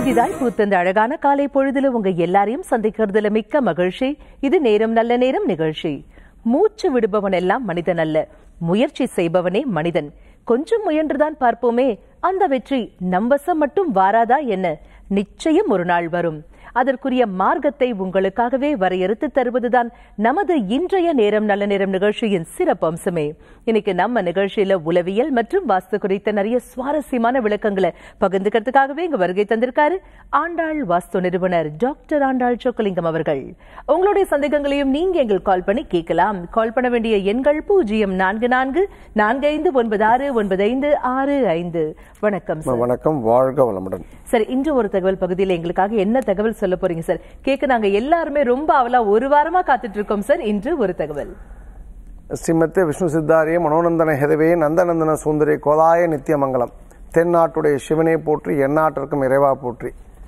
புதிதாய் பூத்தந்த அழகான காலை பொழுதுல உங்க எல்லாரையும் சந்திக்கிறதுல மிக்க மகிழ்ச்சி இது நேரம் நல்ல நேரம் நிகழ்ச்சி மூச்சு விடுபவன் எல்லாம் மனிதன் அல்ல முயற்சி செய்பவனே மனிதன் கொஞ்சம் முயன்றுதான் பார்ப்போமே அந்த வெற்றி நம்பசம் மட்டும் வாராதா என்ன நிச்சயம் ஒரு நாள் வரும் அதற்குரிய மார்க்கத்தை உங்களுக்காகவே வரையறுத்து தருவதுதான் நமது இன்றைய நேரம் நல்ல நேரம் நிகழ்ச்சியின் சிறப்பம்சமே இன்னைக்கு நம்ம நிகழ்ச்சியில உளவியல் மற்றும் வாஸ்து குறித்த நிறைய சுவாரஸ்யமான விளக்கங்களை பகிர்ந்துக்கிறதுக்காகவே இங்க வருகை தந்திருக்காரு ஆண்டாள் வாஸ்து நிறுவனர் டாக்டர் ஆண்டாள் சொக்கலிங்கம் அவர்கள் உங்களுடைய சந்தேகங்களையும் நீங்க எங்களுக்கு கால் பண்ணி கேட்கலாம் கால் பண்ண வேண்டிய எண்கள் பூஜ்ஜியம் நான்கு நான்கு நான்கு ஐந்து ஒன்பது ஆறு ஒன்பது ஐந்து ஆறு ஐந்து வணக்கம் சார் வணக்கம் வாழ்க வளமுடன் சார் இன்று ஒரு தகவல் பகுதியில் எங்களுக்காக என்ன தகவல் சொல்ல போறீங்க சார் கேட்க நாங்க எல்லாருமே ரொம்ப அவலா ஒரு வாரமா காத்துட்டு இருக்கோம் சார் இன்று ஒரு தகவல் ஸ்ரீமத்தே விஷ்ணு சித்தாரிய மனோநந்தன ஹெதவே நந்தநந்தன சுந்தரி கோதாய நித்தியமங்கலம் தென்னாட்டுடைய சிவனை போற்றி எந்நாட்டிற்கும் இறைவா போற்றி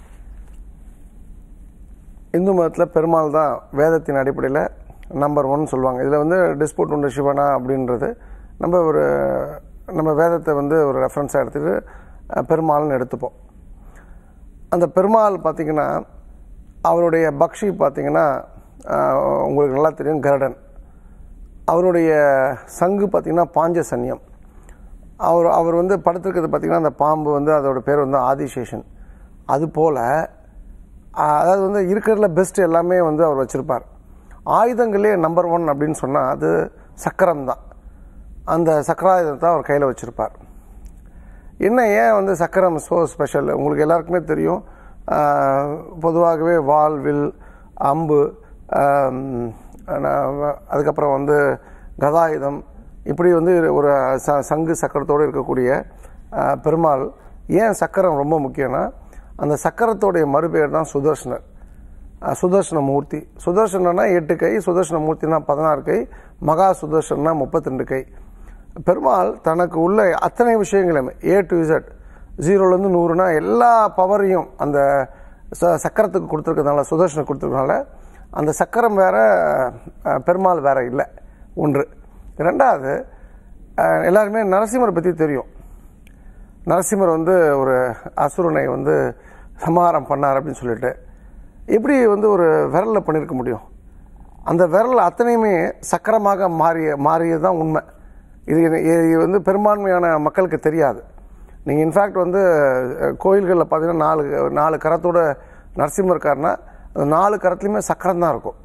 இந்து மதத்தில் பெருமாள் தான் வேதத்தின் அடிப்படையில் நம்பர் ஒன் சொல்லுவாங்க இதில் வந்து டிஸ்பூட் உண்டு சிவனா அப்படின்றது நம்ம ஒரு நம்ம வேதத்தை வந்து ஒரு ரெஃபரன்ஸாக எடுத்துட்டு அஹ், பெருமாள்னு எடுத்துப்போம் அந்த பெருமாள் பார்த்தீங்கன்னா அவருடைய பக்ஷி பார்த்தீங்கன்னா அஹ், உங்களுக்கு நல்லா தெரியும் கருடன் அவருடைய சங்கு பார்த்தீங்கன்னா பாஞ்சசன்யம் அவர் அவர் வந்து படுத்திருக்கிறது பார்த்தீங்கன்னா அந்த பாம்பு வந்து அதோட பேர் வந்து ஆதிசேஷன் அது போல் அதாவது வந்து இருக்கிறதுல பெஸ்ட் எல்லாமே வந்து அவர் வச்சுருப்பார் ஆயுதங்களே நம்பர் ஒன் அப்படின்னு சொன்னால் அது சக்கரம் தான் அந்த சக்கராயுதத்தை அவர் கையில் வச்சுருப்பார் என்ன ஏன் வந்து சக்கரம் ஸோ ஸ்பெஷல் உங்களுக்கு எல்லாருக்குமே தெரியும் ஆஹ், பொதுவாகவே வால் வில் அம்பு ஆம், ந- அதுக்கப்புறம் வந்து கதாயுதம் இப்படி வந்து ஒரு ச சங்கு சக்கரத்தோடு இருக்கக்கூடிய ஆஹ், பெருமாள் ஏன் சக்கரம் ரொம்ப முக்கியம்னா அந்த சக்கரத்தோடைய மறுபெயர் தான் சுதர்ஷனர் அஹ், சுதர்சன மூர்த்தி சுதர்சனனா எட்டு கை சுதர்சன மூர்த்தினா பதினாறு கை மகா சுதர்சனா முப்பத்தி ரெண்டு கை பெருமாள் தனக்கு உள்ள அத்தனை விஷயங்களையுமே ஏ டு இசட் ஜீரோலேருந்து நூறுனா எல்லா பவரையும் அந்த ச- சக்கரத்துக்கு கொடுத்துருக்கறதுனால சுதர்சனம் கொடுத்துருக்கனால அந்த சக்கரம் வேற அஹ், பெருமாள் வேற இல்லை ஒன்று ரெண்டாவது அஹ், எல்லாருமே நரசிம்மரை பற்றி தெரியும் நரசிம்மர் வந்து ஒரு அசுரனை வந்து சமாரம் பண்ணார் அப்படின்னு சொல்லிட்டு எப்படி வந்து ஒரு விரலில் பண்ணியிருக்க முடியும் அந்த விரல் அத்தனையுமே சக்கரமாக மாறிய மாறியது தான் உண்மை இது இது வந்து பெரும்பான்மையான மக்களுக்கு தெரியாது நீங்கள் இன்ஃபேக்ட் வந்து அஹ், கோயில்களில் பார்த்தீங்கன்னா நாலு நாலு கரத்தோட நரசிம்மர் இருக்காருன்னா அந்த நாலு கரத்துலையுமே சக்கரம் தான் இருக்கும்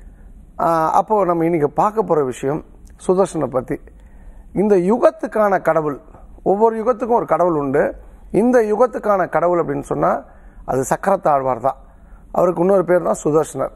ஆஹ் அப்போ நம்ம இன்னைக்கு பார்க்க போற விஷயம் சுதர்சனை பத்தி இந்த யுகத்துக்கான கடவுள் ஒவ்வொரு யுகத்துக்கும் ஒரு கடவுள் உண்டு இந்த யுகத்துக்கான கடவுள் அப்படின்னு சொன்னா அது சக்கரத்தாழ்வார் தான் அவருக்கு இன்னொரு பேர் தான் சுதர்சனர்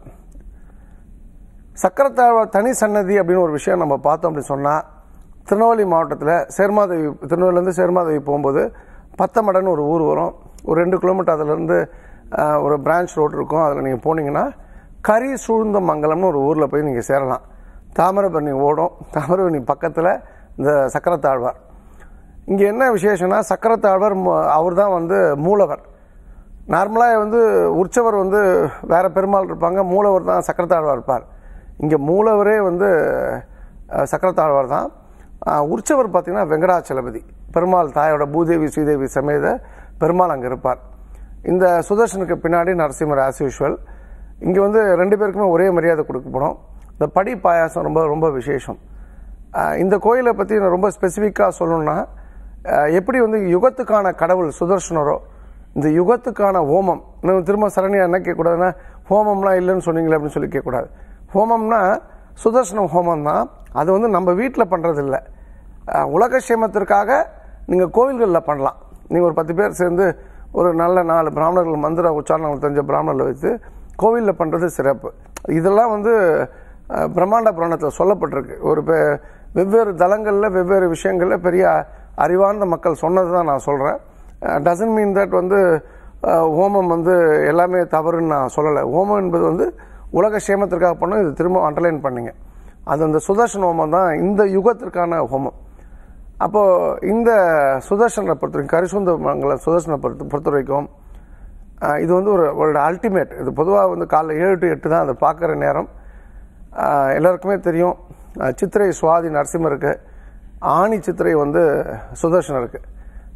சக்கரத்தாழ்வார் தனி சன்னதி அப்படின்னு ஒரு விஷயம் நம்ம பார்த்தோம் அப்படின்னு சொன்னா திருநெல்வேலி மாவட்டத்தில் சேர்மாதேவி திருநெல்வேலியிலேருந்து சேர்மாதேவி போகும்போது பத்தமடன்னு ஒரு ஊர் வரும் ஒரு ரெண்டு கிலோமீட்டர் அதுலேருந்து ஒரு பிரான்ச் ரோடு இருக்கும் அதில் நீங்கள் போனீங்கன்னா கரி சூழ்ந்த மங்கலம்னு ஒரு ஊரில் போய் நீங்கள் சேரலாம் தாமிரபரணி ஓடும் தாமிரபரணி பக்கத்தில் இந்த சக்கரத்தாழ்வார் இங்கே என்ன விசேஷம்னா சக்கரத்தாழ்வார் அவர் தான் வந்து மூலவர் நார்மலாக வந்து உற்சவர் வந்து வேற பெருமாள் இருப்பாங்க மூலவர் தான் சக்கரத்தாழ்வார் இருப்பார் இங்கே மூலவரே வந்து அஹ், சக்கரத்தாழ்வார் தான் அஹ், உற்சவர் பார்த்தீங்கன்னா வெங்கடாச்சலபதி பெருமாள் தாயோட பூதேவி ஸ்ரீதேவி சமேத பெருமாள் அங்கே இருப்பார் இந்த சுதர்சனுக்கு பின்னாடி நரசிம்மர் ஆஸ் யூஷுவல் இங்கே வந்து ரெண்டு பேருக்குமே ஒரே மரியாதை கொடுக்கப்படும் இந்த படி பாயாசம் ரொம்ப ரொம்ப விசேஷம் அஹ், இந்த கோயிலை பற்றி நான் ரொம்ப ஸ்பெசிஃபிக்காக சொல்லணும்னா அஹ், எப்படி வந்து யுகத்துக்கான கடவுள் சுதர்சனரோ இந்த யுகத்துக்கான ஹோமம் இன்னும் திரும்ப சரணியா என்ன கேட்கக்கூடாதுன்னா ஹோமம்லாம் இல்லைன்னு சொன்னீங்களே அப்படின்னு சொல்லி கேட்கக்கூடாது ஹோமம்னா சுதர்சன ஹோமம் தான் அது வந்து நம்ம வீட்டில் பண்ணுறது இல்லை அஹ், உலக சேமத்திற்காக நீங்கள் கோவில்களில் பண்ணலாம் நீங்கள் ஒரு பத்து பேர் சேர்ந்து ஒரு நல்ல நாலு பிராமணர்கள் மந்திர உச்சாரணங்கள் தெரிஞ்ச பிராமணர்களை வைத்து கோவிலில் பண்ணுறது சிறப்பு இதெல்லாம் வந்து அஹ், பிரம்மாண்ட புராணத்தில் சொல்லப்பட்டிருக்கு ஒரு பெ- வெவ்வேறு தளங்களில் வெவ்வேறு விஷயங்களில் பெரிய அறிவார்ந்த மக்கள் சொன்னது தான் நான் சொல்கிறேன் டசன் மீன் தட் வந்து அஹ், ஹோமம் வந்து எல்லாமே தவறுன்னு நான் சொல்லலை ஹோமம் என்பது வந்து உலக சேமத்திற்காக பண்ணோம் இது திரும்ப அண்டர்லைன் பண்ணீங்க அது அந்த சுதர்சன ஹோமம் தான் இந்த யுகத்திற்கான ஹோமம் அப்போ இந்த சுதர்சனை பொறுத்த வரைக்கும் கரிசுந்த மங்கள சுதர்சனை பொறுத்த பொறுத்த வரைக்கும் அஹ், இது வந்து ஒரு ஒரு அல்டிமேட் இது பொதுவாக வந்து காலைல ஏழு டு எட்டு தான் அதை பார்க்குற நேரம் அஹ், எல்லாருக்குமே தெரியும் அஹ், சித்திரை சுவாதி நரசிம்மருக்கு ஆணி சித்திரை வந்து சுதர்சனருக்கு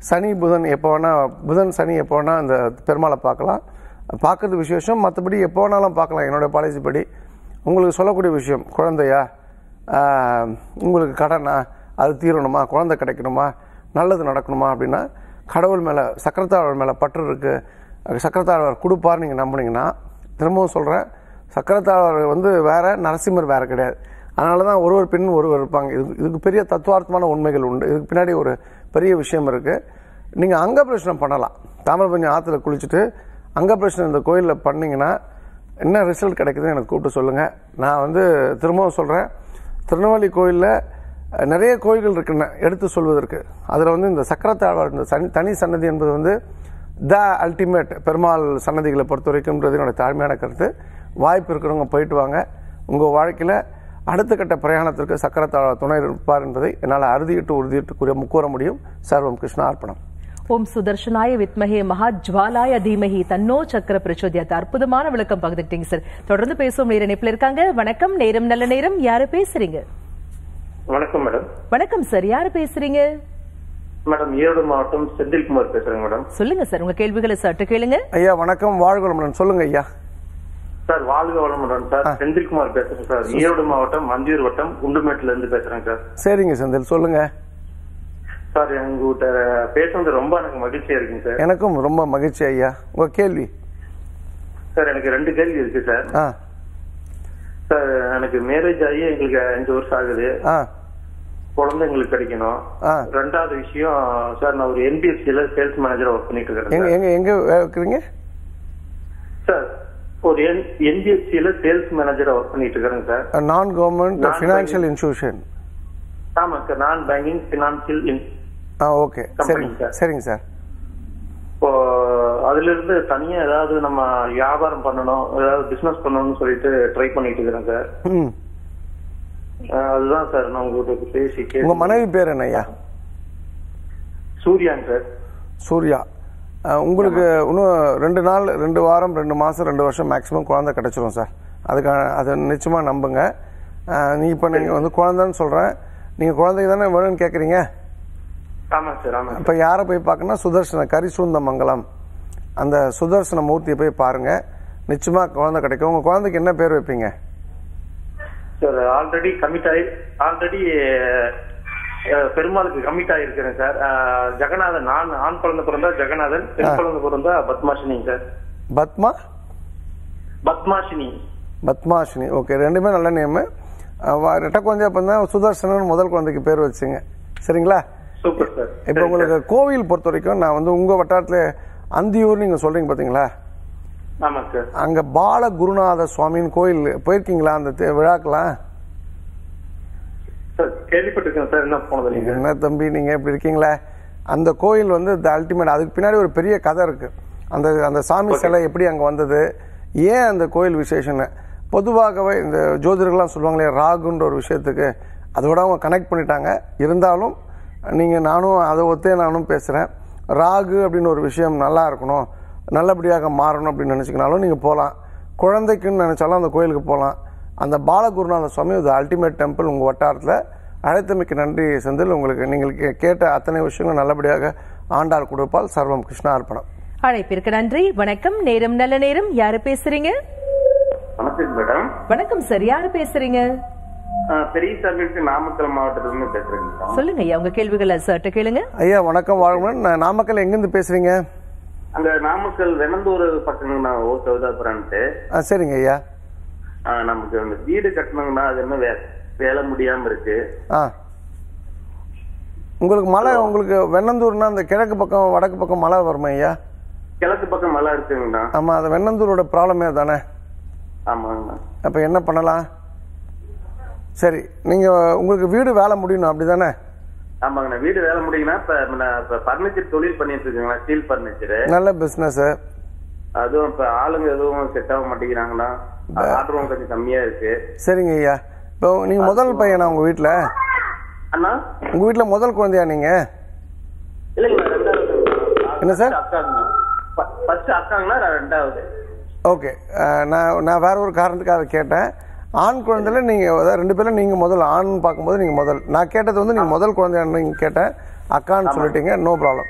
சனி புதன் எப்போ வேணால் புதன் சனி எப்போ வேணால் அந்த பெருமாளை பார்க்கலாம் பார்க்கறது விசேஷம் மற்றபடி எப்போ வேணாலும் பார்க்கலாம் என்னோட பாலிசி படி உங்களுக்கு சொல்லக்கூடிய விஷயம் குழந்தையா ஆஹ், உங்களுக்கு கடனா அது தீரணுமா குழந்தை கிடைக்கணுமா நல்லது நடக்கணுமா அப்படின்னா கடவுள் மேலே சக்கரத்தாழ்வார் மேலே பற்று இருக்குது சக்கரத்தாழ்வார் கொடுப்பார் நீங்கள் நம்புனீங்கன்னா திரும்பவும் சொல்கிறேன் சக்கரத்தாழ்வார் வந்து வேற நரசிம்மர் வேற கிடையாது அதனால தான் ஒருவர் பின் ஒருவர் இருப்பாங்க இது இதுக்கு பெரிய தத்துவார்த்தமான உண்மைகள் உண்டு இதுக்கு பின்னாடி ஒரு பெரிய விஷயம் இருக்குது நீங்கள் அங்க பிரச்சனை பண்ணலாம் தாமிரபரணி ஆற்றுல குளிச்சுட்டு அங்க பிரச்சனை இந்த கோயிலில் பண்ணீங்கன்னா என்ன ரிசல்ட் கிடைக்குதுன்னு எனக்கு கூப்பிட்டு சொல்லுங்கள் நான் வந்து திரும்பவும் சொல்கிறேன் திருநெல்வேலி கோயிலில் நிறைய கோயில்கள் இருக்குன்னு எடுத்து சொல்வதற்கு அதில் வந்து இந்த சக்கரத்தாழ்வார் இந்த சனி தனி சன்னதி என்பது வந்து த அல்டிமேட் பெருமாள் சன்னதிகளை பொறுத்த வரைக்கும்ன்றது என்னோட தாழ்மையான கருத்து வாய்ப்பு இருக்கிறவங்க போயிட்டு வாங்க உங்கள் வாழ்க்கையில் அடுத்த கட்ட பிரயாணத்திற்கு சக்கரத்தாழ்வார் துணை இருப்பார் என்பதை என்னால் அறுதியிட்டு உறுதியிட்டு கூற கூற முடியும் சர்வம் கிருஷ்ணா அர்ப்பணம் ஓம் சுதர்ஷனாய வித்மஹே மகா ஜுவாலாய தீமஹி தன்னோ சக்கர பிரச்சோதியாத் அற்புதமான விளக்கம் பகிர்ந்துட்டீங்க சார் தொடர்ந்து பேசுவோம் நேர இணைப்புல இருக்காங்க வணக்கம் நேரம் நல்ல நேரம் யாரு பேசுறீங்க வணக்கம் மேடம் வணக்கம் சார் யாரு பேசுறீங்க மேடம் ஈரோடு மாவட்டம் செந்தில்குமார் பேசுறேங்க மேடம் சொல்லுங்க சார் உங்க கேள்விகளை சற்று கேளுங்க ஐயா வணக்கம் வாழ்குளமுடன் சொல்லுங்க ஐயா சார் வாழ்க வளமுடன் சார் செந்தில்குமார் பேசுறேன் சார் ஈரோடு மாவட்டம் மந்தியூர் வட்டம் குண்டுமேட்ல இருந்து பேசுறேன் சார் சரிங்க செந்தில் சொல்லுங்க சார் உங்ககிட்ட பேசுனது ரொம்ப எனக்கு மகிழ்ச்சியா இருக்குங்க சார் எனக்கும் ரொம்ப மகிழ்ச்சி ஐயா உங்க கேள்வி சார் எனக்கு ரெண்டு கேள்வி இருக்கு சார் ஆ சார் எனக்கு மேரேஜ் ஆகி எங்களுக்கு அஞ்சு வருஷம் ஆகுது ஆ குழந்தை எங்களுக்கு கிடைக்கணும் ஆ. ரெண்டாவது விஷயம் சார் நான் ஒரு என்பிஎஸ்சியில சேல்ஸ் மேனேஜரா ஒர்க் பண்ணிட்டு இருக்கிறேன் எங்க சார். எங்க எங்க வேலை இருக்கிறீங்க சார் ஒரு என்பிஎஸ்சியில சேல்ஸ் மேனேஜரா ஒர்க் பண்ணிட்டு இருக்கிறேன் சார் நான் கவர்மெண்ட் Non ஃபினான்ஷியல் இன்ஸ்டிடியூஷன் ஆமா சார் நான் பேங்கிங் பினான்சியல் ஆ ஓகே Company, சரிங்க sir. சரிங்க சார் இப்போ அதுல இருந்து தனியா ஏதாவது நம்ம வியாபாரம் பண்ணணும் ஏதாவது பிசினஸ் பண்ணணும்னு சொல்லிட்டு ட்ரை பண்ணிட்டு இருக்கிறேன் சார் ம் அஹ் அதுதான் சார் நான் உங்ககிட்ட பேசி உங்க கேட்டு மனைவி பேர் என்ன ஐயா சூர்யாங்க சார் சூர்யா அஹ், உங்களுக்கு இன்னும் ரெண்டு நாள் ரெண்டு வாரம் ரெண்டு மாதம் ரெண்டு வருஷம் மேக்ஸிமம் குழந்தை கிடைச்சிரும் சார் அதுக்கான அதை நிச்சயமாக நம்புங்க அஹ், நீ இப்போ நீங்கள் வந்து குழந்தைன்னு சொல்கிறேன் நீங்கள் குழந்தைக்கு தானே வேணும்னு கேட்குறீங்க ஆமாங்க சார் ஆமாங்க இப்போ யாரை போய் பார்க்கணும்னா சுதர்சன கரிசூந்த மங்கலம் அந்த சுதர்சன மூர்த்தியை போய் பாருங்க நிச்சயமாக குழந்தை கிடைக்கும் உங்கள் குழந்தைக்கு என்ன பேர் வைப்பீங்க சார் ஆல்ரெடி கமிட் ஆகி ஆல்ரெடி பெருமாளுக்கு கமிட் ஆகிருக்கிறேன் சார் அஹ், ஜெகநாதன் ஆண் ஆண் குழந்தை பிறந்தா ஜெகநாதன் பெண் குழந்தை பிறந்தா பத்மாஷினிங்க சார் பத்மா பத்மாஷினி பத்மாஷினி ஓகே ரெண்டுமே நல்ல நேமு ரெட்ட குழந்தையா பார்த்தா சுதர்சனன் முதல் குழந்தைக்கு பேர் வச்சுங்க சரிங்களா சூப்பர் சார் இப்போ உங்களுக்கு கோவில் பொறுத்த வரைக்கும் நான் வந்து உங்கள் வட்டாரத்தில் அந்தியூர் நீங்கள் சொல்கிறீங்க பார்த்தீங்களா ஆமாங்க சார் அங்கே பால குருநாத சுவாமின்னு கோயில் போயிருக்கீங்களா அந்த தே- விழாக்கெல்லாம் சார் கேள்விப்பட்டிருக்கேன் சார் என்ன போனது நீங்க என்ன தம்பி நீங்கள் இப்படி இருக்கீங்களா அந்த கோயில் வந்து த அல்டிமேட் அதுக்கு பின்னாடி ஒரு பெரிய கதை இருக்கு அந்த அந்த சாமி சிலை எப்படி அங்கே வந்தது ஏன் அந்த கோயில் விசேஷம்னு பொதுவாகவே இந்த ஜோதிடர்கள்லாம் சொல்லுவாங்களே ராகுன்ற ஒரு விஷயத்துக்கு அதோட அவங்க கனெக்ட் பண்ணிட்டாங்க இருந்தாலும் நீங்கள் நானும் அதை ஒத்தே நானும் பேசுகிறேன் ராகு அப்படின்னு ஒரு விஷயம் நல்லா இருக்கணும் நல்லபடியாக மாறணும் அப்படின்னு நினச்சிக்கினாலும் நீங்கள் போகலாம் குழந்தைக்குன்னு நினச்சாலும் அந்த கோயிலுக்கு போகலாம் அந்த பாலகுருநாத சுவாமி ஒரு அல்டிமேட் டெம்பிள் உங்கள் வட்டாரத்தில் அழைத்தமைக்கு நன்றி செந்தில் உங்களுக்கு நீங்கள் கே- கேட்ட அத்தனை விஷயங்களும் நல்லபடியாக ஆண்டாள் கொடுப்பால் சர்வம் கிருஷ்ணா அர்ப்பணம் அழைப்பிற்கு நன்றி வணக்கம் நேரம் நல்ல நேரம் யாரு பேசுறீங்க வணக்கம் மேடம் வணக்கம் சார் யாரு பேசுறீங்க பெரிய சாமிக்கு நாமக்கல் மாவட்டத்துல இருந்து பேசுறேங்க மேடம் சொல்லுங்க ஐயா உங்க கேள்விகளை சற்று கேளுங்க ஐயா வணக்கம் வாழ்வுடன் நான் நாமக்கல் எங்கேருந்து பேசுகிறீங்க அங்க நாமக்கல் வெனந்தூர் பக்கம் நான் ஓ சௌதாபுரான்ட்டு ஆ சரிங்க ஐயா நமக்கு அந்த வீடு கட்டணுங்கன்னா அது என்ன வே- வேலை முடியாம இருக்கு ஆ உங்களுக்கு மழை உங்களுக்கு வெண்ணந்தூர்னா அந்த கிழக்கு பக்கம் வடக்கு பக்கம் மழை வருமா ஐயா கிழக்கு பக்கம் மழை இருக்குங்கண்ணா ஆமாம் அது வெண்ணந்தூரோட ப்ராப்ளமே தானே ஆமாங்கண்ணா அப்போ என்ன பண்ணலாம் சரி நீங்கள் உங்களுக்கு வீடு வேலை முடியணும் அப்படி தானே ஆமாங்கண்ணா வீடு வேலை முடியுங்கன்னா இப்ப நான் இப்ப பர்னிச்சர் தொழில் பண்ணிட்டு இருக்கேங்கண்ணா ஸ்டீல் பர்னிச்சர் நல்ல பிஸ்னஸ்ஸு அதுவும் இப்ப ஆளுங்க எதுவும் செட் ஆக மாட்டேங்கிறாங்கண்ணா ஆர்டரும் கொஞ்சம் கம்மியா இருக்கு சரிங்க ஐயா இப்போ நீங்கள் முதல் பையனா உங்கள் வீட்டில் அண்ணா உங்கள் வீட்டில் முதல் குழந்தையா நீங்கள் இல்லைங்கண்ணா ரெண்டாவது என்ன சார்? அக்காங்கண்ணா ஃபர்ஸ்ட் அக்காங்கண்ணா நான் ரெண்டாவது ஓகே நான் நான் வேற ஒரு காரணத்துக்காக கேட்டேன் ஆண் குழந்தையில நீங்கள் அதாவது ரெண்டு பேரும் நீங்கள் முதல் ஆண் பார்க்கும்போது நீங்கள் முதல் நான் கேட்டது வந்து நீங்கள் முதல் குழந்தையான்னு நீங்கள் கேட்டேன் அக்கான்னு சொல்லிட்டீங்க நோ ப்ராப்ளம்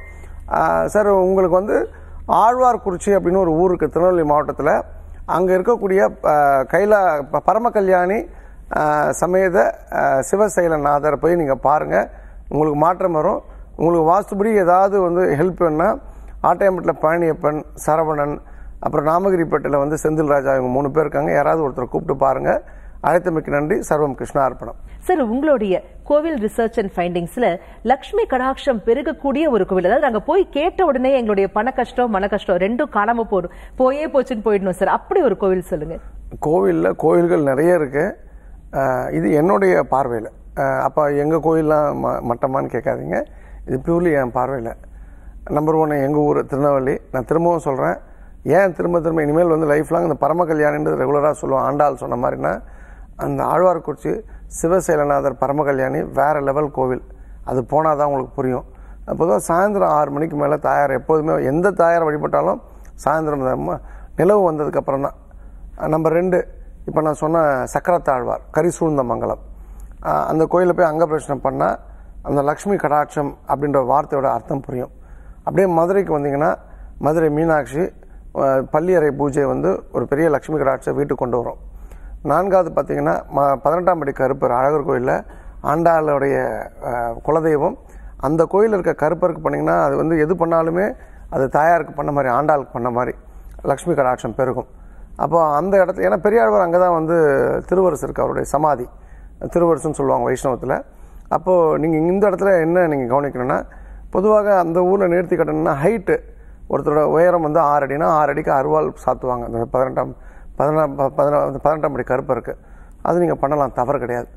சார் உங்களுக்கு வந்து ஆழ்வார்குறிச்சி அப்படின்னு ஒரு ஊர் இருக்குது திருநெல்வேலி மாவட்டத்தில் அங்கே இருக்கக்கூடிய ஆஹ், கைலா ப- பரம கல்யாணி ஆஹ், சமேத ஆஹ், சிவசைலநாதரை போய் நீங்கள் பாருங்கள் உங்களுக்கு மாற்றம் வரும் உங்களுக்கு வாஸ்துபடி ஏதாவது வந்து ஹெல்ப் வேணுன்னா ஆட்டையம்பட்டில் பழனியப்பன் சரவணன் அப்புறம் நாமகிரிப்பேட்டையில் வந்து செந்தில் ராஜா இவங்க மூணு பேர் இருக்காங்க யாராவது ஒருத்தர் கூப்பிட்டு பாருங்கள் அழைத்தமைக்கு நன்றி சர்வம் கிருஷ்ணா அர்ப்பணம் சார் உங்களுடைய கோவில் ரிசர்ச் அண்ட் ஃபைண்டிங்ஸ்ல லக்ஷ்மி கடாட்சம் பெருகக்கூடிய ஒரு கோவில் அதாவது நாங்க போய் கேட்ட உடனே எங்களுடைய பண கஷ்டம் மன கஷ்டம் ரெண்டும் காணாம போடும் போயே போச்சுன்னு போயிடணும் சார் அப்படி ஒரு கோவில் சொல்லுங்க கோவிலில் கோயில்கள் நிறைய இருக்கு அஹ் இது என்னுடைய பார்வையில் அப்போ எங்கள் கோயிலெலாம் ம மட்டமான்னு கேட்காதீங்க இது பியூர்லி என் பார்வையில் நம்பர் ஒன் எங்கள் ஊர் திருநெல்வேலி நான் திரும்பவும் சொல்கிறேன் ஏன் திரும்ப திரும்ப இனிமேல் வந்து லைஃப் லாங் இந்த பரம கல்யாணின்றது ரெகுலராக சொல்லுவோம் ஆண்டாள் சொன்ன மாதிரினா அந்த ஆழ்வார்குறிச்சி சிவசைலநாதர் பரம கல்யாணி வேற லெவல் கோவில் அது போனால் தான் உங்களுக்கு புரியும் அப்போதான் சாயந்தரம் ஆறு மணிக்கு மேலே தாயார் எப்போதுமே எந்த தாயார் வழிபட்டாலும் சாயந்தரம் இந்த ம- நிலவு வந்ததுக்கப்புறம் தான் நம்பர் ரெண்டு இப்போ நான் சொன்ன சக்கரத்தாழ்வார் கரிசூழ்ந்த மங்கலம் ஆஹ் அந்த கோயிலில் போய் அங்க பிரச்சனை பண்ணால் அந்த லக்ஷ்மி கடாட்சம் அப்படின்ற வார்த்தையோட அர்த்தம் புரியும் அப்படியே மதுரைக்கு வந்தீங்கன்னா மதுரை மீனாட்சி ஆஹ் பள்ளியறை பூஜை வந்து ஒரு பெரிய லக்ஷ்மி கடாட்சம் வீட்டுக்கு கொண்டு வரும் நான்காவது பார்த்தீங்கன்னா ம பதினெட்டாம் படி கருப்பர் அழகர் கோயிலில் ஆண்டாளுடைய ஆஹ், குலதெய்வம் அந்த கோயிலில் இருக்க கருப்பருக்கு பண்ணிங்கன்னா அது வந்து எது பண்ணாலுமே அது தாயாருக்கு பண்ண மாதிரி ஆண்டாளுக்கு பண்ண மாதிரி லக்ஷ்மி கடாட்சம் பெருகும் அப்போ அந்த இடத்துல ஏன்னா பெரியாழ்வார் அங்கே தான் வந்து திருவரசு இருக்கு அவருடைய சமாதி திருவரசுன்னு சொல்லுவாங்க வைஷ்ணவத்தில் அப்போது நீங்கள் இந்த இடத்துல என்ன நீங்கள் கவனிக்கணும்னா பொதுவாக அந்த ஊரில் நிறுத்தி கட்டணும்னா ஹைட்டு ஒருத்தரோட உயரம் வந்து ஆறு அடினா ஆறு அடிக்கு அருவாள் சாத்துவாங்க அந்த பதினெட்டாம் பதினாம் பதினா பதினெட்டாம் படி கருப்பு இருக்குது அது நீங்கள் பண்ணலாம் தவறு கிடையாது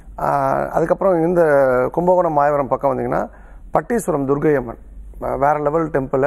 ஆஹ் அதுக்கப்புறம் இந்த கும்பகோணம் மாயவரம் பக்கம் வந்தீங்கன்னா பட்டீஸ்வரம் துர்க்கை அம்மன் வே- வேற லெவல் டெம்பிள்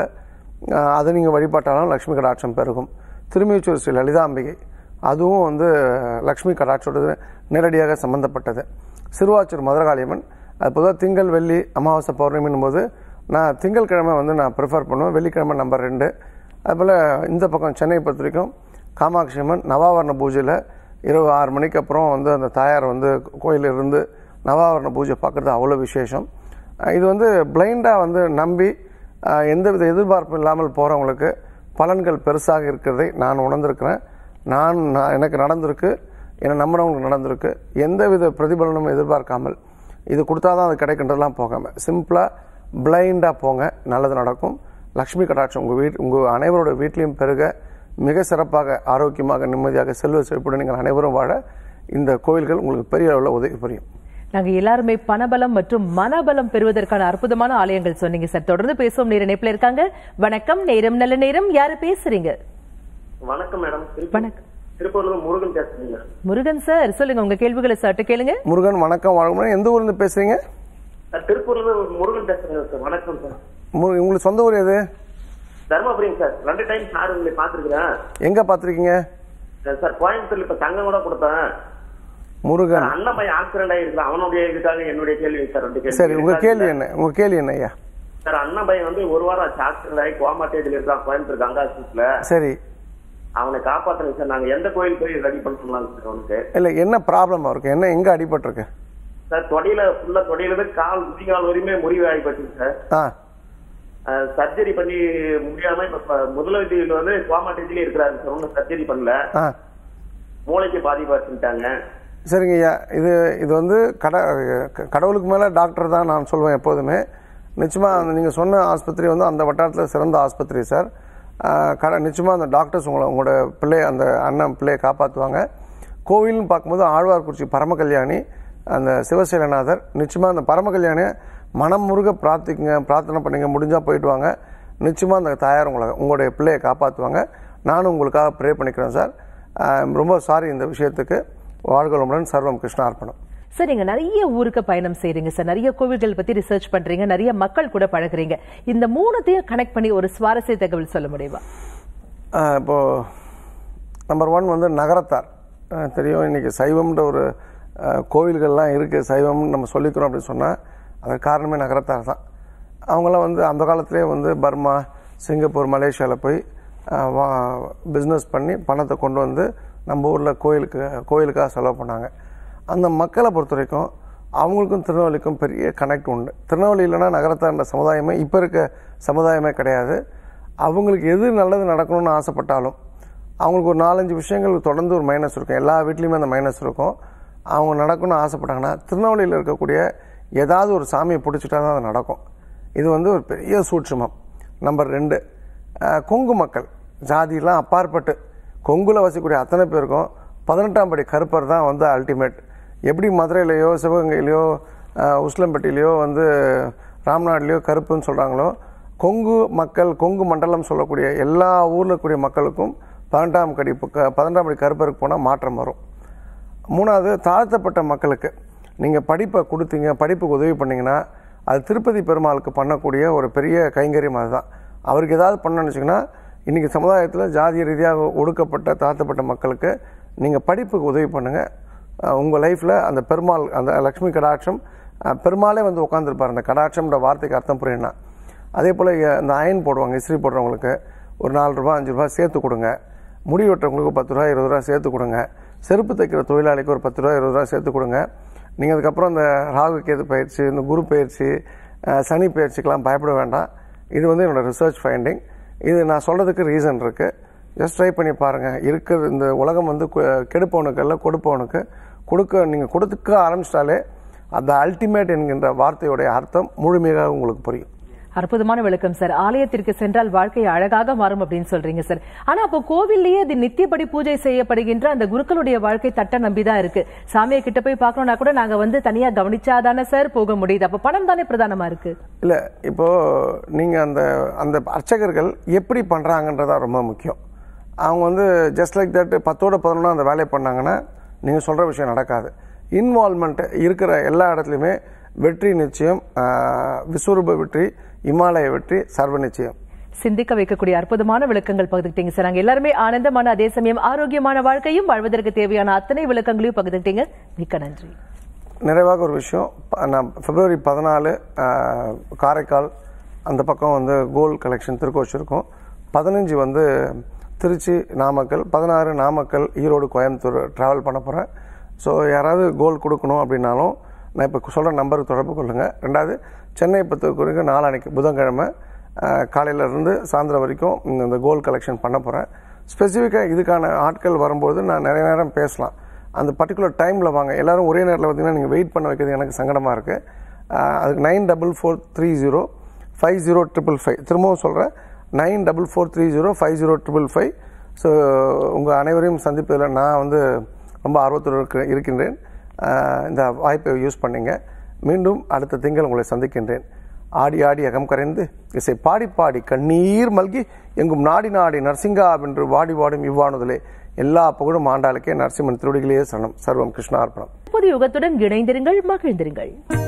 அதை நீங்கள் வழிபாட்டாலும் லக்ஷ்மி கடாட்சம் பெருகும் திருமியூச்சூர் ஸ்ரீ லலிதாம்பிகை அதுவும் வந்து லக்ஷ்மி கடாட்சோட நேரடியாக சம்பந்தப்பட்டது சிறுவாச்சூர் மதுரகாளியம்மன் அது பொதுவாக திங்கள் வெள்ளி அமாவாசை பௌர்ணமின்னும் போது நான் திங்கட்கிழமை வந்து நான் ப்ரிஃபர் பண்ணுவேன் வெள்ளிக்கிழமை நம்பர் ரெண்டு அதுபோல் இந்த பக்கம் சென்னை பொறுத்த வரைக்கும் காமாட்சி அம்மன் நவாவரண பூஜையில் இரவு ஆறு மணிக்கு அப்புறம் வந்து அந்த தாயார் வந்து கோயிலில் இருந்து நவாவரண பூஜை பார்க்குறது அவ்வளோ விசேஷம் அஹ் இது வந்து பிளைண்டாக வந்து நம்பி அஹ் எந்தவித எதிர்பார்ப்பும் இல்லாமல் போகிறவங்களுக்கு பலன்கள் பெருசாக இருக்கிறதை நான் உணர்ந்திருக்கிறேன் நான் நான் எனக்கு நடந்திருக்கு என்னை நம்பினவங்களுக்கு நடந்திருக்கு எந்தவித பிரதிபலனும் எதிர்பார்க்காமல் இது கொடுத்தா தான் அது கிடைக்கின்றதெல்லாம் போகாமல் சிம்பிளாக பிளைண்டாக போங்க நல்லது நடக்கும் லக்ஷ்மி கடாட்சம் உங்கள் வீட் உங்கள் அனைவரோட வீட்லேயும் பெருக மிக சிறப்பாக ஆரோக்கியமாக நிம்மதியாக செல்வ செழிப்புடன் நீங்கள் அனைவரும் வாழ இந்த கோயில்கள் உங்களுக்கு பெரிய அளவில் உதவி புரியும் நாங்க எல்லாருமே பணபலம் மற்றும் மனபலம் பெறுவதற்கான அற்புதமான ஆலயங்கள் சொன்னீங்க சார் தொடர்ந்து பேசுவோம் நேர இணைப்புல இருக்காங்க வணக்கம் நேரம் நல்ல நேரம் யாரு பேசுறீங்க வணக்கம் மேடம் வணக்கம். திருப்பூர்ல முருகன் பேசுறீங்க முருகன் சார் சொல்லுங்க உங்க கேள்விகளை சட்டு கேளுங்க முருகன் வணக்கம் வாழ்க்கை எந்த ஊர்லேருந்து பேசுகிறீங்க சார் திருப்பூர்ல இருந்து முருகன் பேசுறேங்க சார் வணக்கம் சார் மு- உங்களுக்கு சொந்த ஊர் எது தர்மபுரிங்க சார் ரெண்டு டைம் சார் உங்களை பாத்துருக்கிறேன் எங்கே பார்த்துருக்கீங்க சார் கோயம்புத்தூர்ல இப்ப தங்கம் கூட கொடுத்தேன் முருகன் அண்ணன் பையன் ஆக்சிடென்ட் ஆயிருக்கு அவனுடைய இதுக்காக என்னுடைய கேள்வி சார் ரெண்டு கேள்வி சரி உங்கள் கேள்வி என்ன உங்கள் கேள்வி என்ன ஐயா சார் அண்ணன் பையன் வந்து ஒரு வாரம் ஆச்சு ஆக்சிடென்ட் ஆகி கோமா ஸ்டேஜ்ல இருக்கான் கோயம்புத்தூர் கங்கா ஆஸ்பத்திரியில சரி அவனை காப்பாத்தணும் சார் நாங்க எந்த கோயில் போய் ரெடி பண்ணலாம் சார் அவனுக்கு இல்லை என்ன ப்ராப்ளம் அவருக்கு என்ன எங்கே அடிபட்டிருக்கு சார் தொடையில ஃபுல்லா தொடையில இருந்து கால் முதிகால் வரையுமே முறிவு ஆகிப்பட்டு சார் ஆ சர்ஜரி பண்ணி முடியாம இப்ப ப- முதலுதவியில வந்து கோமா ஸ்டேஜ்லயே இருக்கிறாரு சார் ஒன்னும் சர்ஜரி பண்ணல ஆ மூளைக்கு பாதிப்பாச்சுட்டாங்க சரிங்க ஐயா இது இது வந்து கட க- கடவுளுக்கு மேலே டாக்டர் தான் நான் சொல்லுவேன் எப்போதுமே நிச்சயமாக அந்த நீங்கள் சொன்ன ஆஸ்பத்திரி வந்து அந்த வட்டாரத்தில் சிறந்த ஆஸ்பத்திரி சார் ஆஹ் கட நிச்சயமாக அந்த டாக்டர்ஸ் உங்களை உங்களோட பிள்ளை அந்த அண்ணன் பிள்ளையை காப்பாற்றுவாங்க கோவில்னு பார்க்கும்போது ஆழ்வார்குறிச்சி பரம கல்யாணி அந்த சிவசேலநாதர் நிச்சயமாக அந்த பரம கல்யாணியை மனம் முருக பிரார்த்திக்குங்க பிரார்த்தனை பண்ணுங்க முடிஞ்சால் போயிட்டு வாங்க நிச்சயமாக அந்த தாயார் உங்களை உங்களுடைய பிள்ளையை காப்பாற்றுவாங்க நானும் உங்களுக்காக ப்ரே பண்ணிக்கிறேன் சார் ஆஹ் ரொம்ப சாரி இந்த விஷயத்துக்கு வாழ்களுடன் சர்வம் கிருஷ்ணார்ப்பணம் சார் நீங்க நிறைய ஊருக்கு பயணம் செய்றீங்க சார் நிறைய கோவில்கள் பத்தி ரிசர்ச் பண்றீங்க நிறைய மக்கள் கூட பழகுறீங்க இந்த மூணுத்தையும் கனெக்ட் பண்ணி ஒரு சுவாரஸ்ய தகவல் சொல்ல முடியுமா ஆஹ் இப்போ நம்பர் ஒன் வந்து நகரத்தார் ஆஹ் தெரியும் இன்னைக்கு சைவம்ன்ற ஒரு ஆஹ் கோவில்கள்லாம் இருக்குது சைவம்னு நம்ம சொல்லிக்கிறோம் அப்படின்னு சொன்னால் அதுக்கு காரணமே நகரத்தார் தான் அவங்களாம் வந்து அந்த காலத்திலே வந்து பர்மா சிங்கப்பூர் மலேசியாவில் போய் பிஸ்னஸ் பண்ணி பணத்தை கொண்டு வந்து நம்ம ஊரில் கோயிலுக்கு கோயிலுக்காக செலவு பண்ணாங்க அந்த மக்களை பொறுத்த வரைக்கும் அவங்களுக்கும் திருநெல்வேலிக்கும் பெரிய கனெக்ட் உண்டு திருநெல்வேலி இல்லைன்னா நகரத்தாண்ட சமுதாயமே இப்போ இருக்க சமுதாயமே கிடையாது அவங்களுக்கு எது நல்லது நடக்கணும்னு ஆசைப்பட்டாலும் அவங்களுக்கு ஒரு நாலஞ்சு விஷயங்கள் தொடர்ந்து ஒரு மைனஸ் இருக்கும் எல்லா வீட்லேயுமே அந்த மைனஸ் இருக்கும் அவங்க நடக்கணும்னு ஆசைப்பட்டாங்கன்னா திருநெல்வேலியில் இருக்கக்கூடிய ஏதாவது ஒரு சாமியை பிடிச்சிட்டா தான் அது நடக்கும் இது வந்து ஒரு பெரிய சூட்சுமம் நம்பர் ரெண்டு அஹ், கொங்கு மக்கள் ஜாதியெல்லாம் அப்பாற்பட்டு கொங்குல வசிக்கக்கூடிய அத்தனை பேருக்கும் பதினெட்டாம் படி கருப்பர் தான் வந்து அல்டிமேட் எப்படி மதுரையிலையோ சிவகங்கையிலையோ அஹ், உஸ்லம்பட்டியிலையோ வந்து ராம்நாட்லேயோ கருப்புன்னு சொல்கிறாங்களோ கொங்கு மக்கள் கொங்கு மண்டலம் சொல்லக்கூடிய எல்லா ஊரில் இருக்கக்கூடிய மக்களுக்கும் பதினெட்டாம் கடி பதினெட்டாம் படி கருப்பருக்கு போனால் மாற்றம் வரும் மூணாவது தாழ்த்தப்பட்ட மக்களுக்கு நீங்கள் படிப்பை கொடுத்தீங்க படிப்புக்கு உதவி பண்ணீங்கன்னா அது திருப்பதி பெருமாளுக்கு பண்ணக்கூடிய ஒரு பெரிய கைங்கரியம் அதுதான் அவருக்கு ஏதாவது பண்ணணும்னு வச்சிங்கன்னா இன்றைக்கி சமுதாயத்தில் ஜாதிய ரீதியாக ஒடுக்கப்பட்ட தாழ்த்தப்பட்ட மக்களுக்கு நீங்கள் படிப்புக்கு உதவி பண்ணுங்கள் உங்கள் லைஃப்பில் அந்த பெருமாள் அந்த லக்ஷ்மி கடாட்சம் அஹ், பெருமாளே வந்து உட்காந்துருப்பார் அந்த கடாட்சம்ன்ற வார்த்தைக்கு அர்த்தம் புரியணும்னா அதே போல் இந்த அயன் போடுவாங்க இஸ்திரி போடுறவங்களுக்கு ஒரு நாலு ரூபா அஞ்சு ரூபா சேர்த்து கொடுங்க முடி வெட்டுறவங்களுக்கு பத்து ரூபா இருபது ரூபா சேர்த்து கொடுங்க செருப்பு தைக்கிற தொழிலாளிக்கு ஒரு பத்து ரூபா இருபது ரூபா சேர்த்து கொடுங்க நீங்கள் அதுக்கப்புறம் இந்த ராகு கேது பயிற்சி இந்த குரு பயிற்சி அஹ், சனி பயிற்சிக்கெல்லாம் பயப்பட வேண்டாம் இது வந்து என்னோட ரிசர்ச் ஃபைண்டிங் இது நான் சொல்கிறதுக்கு ரீசன் இருக்குது ஜஸ்ட் ட்ரை பண்ணி பாருங்கள் இருக்கிற இந்த உலகம் வந்து கு- கெடுப்பவனுக்கு அல்ல கொடுப்பவனுக்கு கொடுக்க நீங்கள் கொடுத்துக்க ஆரம்பிச்சிட்டாலே அந்த அல்டிமேட் என்கின்ற வார்த்தையுடைய அர்த்தம் முழுமையாக உங்களுக்கு புரியும் அற்புதமான விளக்கம் சார் ஆலயத்திற்கு சென்றால் வாழ்க்கை அழகாக மாறும் அப்படின்னு சொல்றீங்க சார் ஆனா அப்போ கோவில்லயே அது நித்தியப்படி பூஜை செய்யப்படுகின்ற அந்த குருக்களுடைய வாழ்க்கை தட்ட நம்பிதான் இருக்கு சாமியை கிட்ட போய் பார்க்கணும்னா கூட நாங்க வந்து தனியா கவனிச்சாதானே சார் போக முடியுது அப்ப பணம் தானே பிரதானமா இருக்கு இல்லை இப்போ நீங்கள் அந்த அந்த அர்ச்சகர்கள் எப்படி பண்ணுறாங்கன்றதா ரொம்ப முக்கியம் அவங்க வந்து ஜஸ்ட் லைக் தட் பத்தோட பதினொன்னா அந்த வேலையை பண்ணாங்கன்னா நீங்கள் சொல்கிற விஷயம் நடக்காது இன்வால்மெண்ட் இருக்கிற எல்லா இடத்துலையுமே வெற்றி நிச்சயம் ஆஹ், விஸ்வரூப வெற்றி இமாலய வெற்றி சர்வ நிச்சயம் சிந்திக்க வைக்கக்கூடிய அற்புதமான விளக்கங்கள் பகிர்ந்துக்கிட்டீங்க சார் நாங்க எல்லாருமே ஆனந்தமான அதே சமயம் ஆரோக்கியமான வாழ்க்கையும் வாழ்வதற்கு தேவையான அத்தனை விளக்கங்களையும் பகிர்ந்துக்கிட்டீங்க மிக்க நன்றி நிறைவாக ஒரு விஷயம் ப- நான் பிப்ரவரி பதினாலு ஆஹ், காரைக்கால் அந்த பக்கம் வந்து கோல்ட் கலெக்ஷன் திருக்கோச்சு இருக்கும் பதினஞ்சு வந்து திருச்சி நாமக்கல் பதினாறு நாமக்கல் ஈரோடு கோயம்புத்தூர் ட்ராவல் பண்ண போகிறேன் ஸோ யாராவது கோல்ட் கொடுக்கணும் அப்படின்னாலும் நான் இப்போ சொல்கிற நம்பருக்கு தொடர்பு கொள்ளுங்கள் ரெண்டாவது சென்னை பத்துக்கு நாளானைக்கு புதன்கிழமை ஆஹ், காலையில இருந்து சாயந்தரம் வரைக்கும் இந்த- இந்த கோல்ட் கலெக்ஷன் பண்ண போகிறேன் ஸ்பெசிஃபிக்காக இதுக்கான ஆட்கள் வரும்போது நான் நிறைய நேரம் பேசலாம் அந்த பர்டிகுலர் டைமில் வாங்க எல்லாரும் ஒரே நேரத்தில் பார்த்தீங்கன்னா நீங்கள் வெயிட் பண்ண வைக்கிறது எனக்கு சங்கடமாக இருக்குது அதுக்கு nine double four three zero five zero triple five திரும்பவும் சொல்கிறேன் nine double four three zero five zero triple five so உங்கள் அனைவரையும் சந்திப்பதில் நான் வந்து ரொம்ப ஆர்வத்தோடு இருக்க இருக்கின்றேன் ஆஹ் இந்த வாய்ப்பை யூஸ் பண்ணீங்க மீண்டும் அடுத்த திங்கள் உங்களை சந்திக்கின்றேன் ஆடி ஆடி அகம் கரைந்து இசை பாடி பாடி கண்ணீர் மல்கி எங்கும் நாடி நாடி நரசிங்கா வென்று வாடி வாடும் இவ்வாணுதலே எல்லா புகழும் ஆண்டாளுக்கே நரசிம்மன் திருவடிகளே சரணம் சர்வம் கிருஷ்ணார்ப்பணம் புதிய யுகத்துடன் இணைந்திருங்கள் மகிழ்ந்திருங்கள்